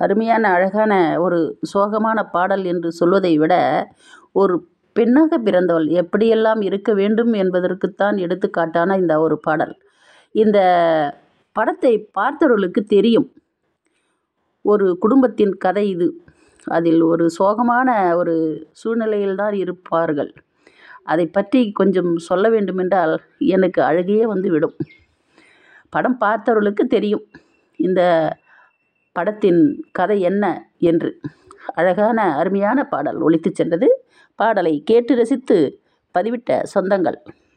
அருமையான அழகான ஒரு சோகமான பாடல் என்று சொல்வதை விட ஒரு பெண்ணாக பிறந்தவள் எப்படியெல்லாம் இருக்க வேண்டும் என்பதற்குத்தான் எடுத்துக்காட்டான இந்த ஒரு பாடல் இந்த படத்தை பார்த்தவர்களுக்கு தெரியும் ஒரு குடும்பத்தின் கதை இது அதில் ஒரு சோகமான ஒரு சூழ்நிலையில்தான் இருப்பார்கள் அதை பற்றி கொஞ்சம் சொல்ல வேண்டுமென்றால் எனக்கு அழுகையே வந்து விடும் படம் பார்த்தவர்களுக்கு தெரியும் இந்த படத்தின் கதை என்ன என்று அழகான அருமையான பாடல் ஒலித்துச் சென்றது பாடலை கேட்டு ரசித்து பதிவிட்ட சொந்தங்கள்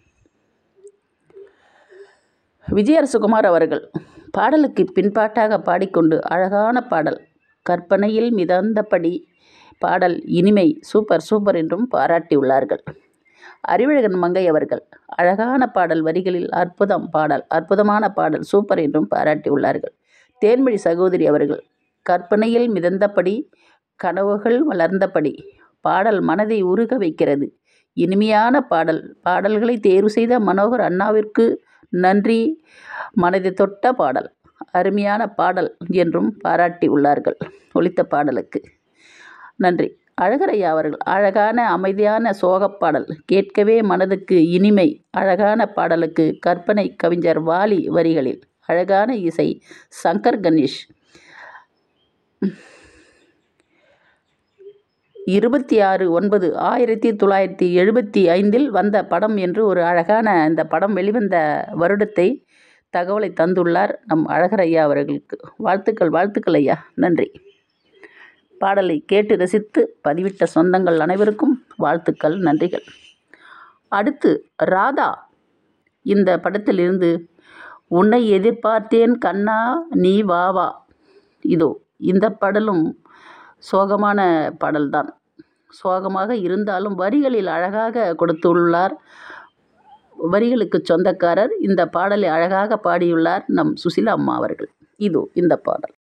விஜயரசகுமார் அவர்கள் பாடலுக்கு பின்பாட்டாக பாடிக்கொண்டு அழகான பாடல் கற்பனையில் மிதந்தபடி பாடல் இனிமை சூப்பர் சூப்பர் என்றும் பாராட்டியுள்ளார்கள் அறிவழகன் மங்கை அவர்கள் அழகான பாடல் வரிகளில் அற்புதம் பாடல் அற்புதமான பாடல் சூப்பர் என்றும் பாராட்டியுள்ளார்கள் தேன்மொழி சகோதரி அவர்கள் கற்பனையில் மிதந்தபடி கனவுகள் வளர்ந்தபடி பாடல் மனதை உருக வைக்கிறது இனிமையான பாடல் பாடல்களை தேர்வு செய்த மனோகர் அண்ணாவிற்கு நன்றி மனதை தொட்ட பாடல் அருமையான பாடல் என்றும் பாராட்டி உள்ளார்கள் ஒலித்த பாடலுக்கு நன்றி அழகரையா அவர்கள் அழகான அமைதியான சோகப் பாடல் கேட்கவே மனதுக்கு இனிமை அழகான பாடலுக்கு கற்பனை கவிஞர் வாலி வரிகளில் அழகான இசை சங்கர் கணேஷ் இருபத்தி ஆறு ஒன்பது ஆயிரத்தி தொள்ளாயிரத்தி எழுபத்தி ஐந்தில் வந்த படம் என்று ஒரு அழகான இந்த படம் வெளிவந்த வருடத்தை தகவலை தந்துள்ளார் நம் அழகர் ஐயா அவர்களுக்கு வாழ்த்துக்கள் வாழ்த்துக்கள் ஐயா நன்றி பாடலை கேட்டு ரசித்து பதிவிட்ட சொந்தங்கள் அனைவருக்கும் வாழ்த்துக்கள் நன்றிகள் அடுத்து ராதா இந்த படத்திலிருந்து உன்னை எதிர்பார்த்தேன் கண்ணா நீ வா வா இதோ இந்த பாடலும் சோகமான பாடல்தான் சோகமாக இருந்தாலும் வரிகளில் அழகாக கொடுத்துள்ளார் வரிகளுக்கு சொந்தக்காரர் இந்த பாடலை அழகாக பாடியுள்ளார் நம் சுசிலா அம்மா அவர்கள் இதோ இந்த பாடல்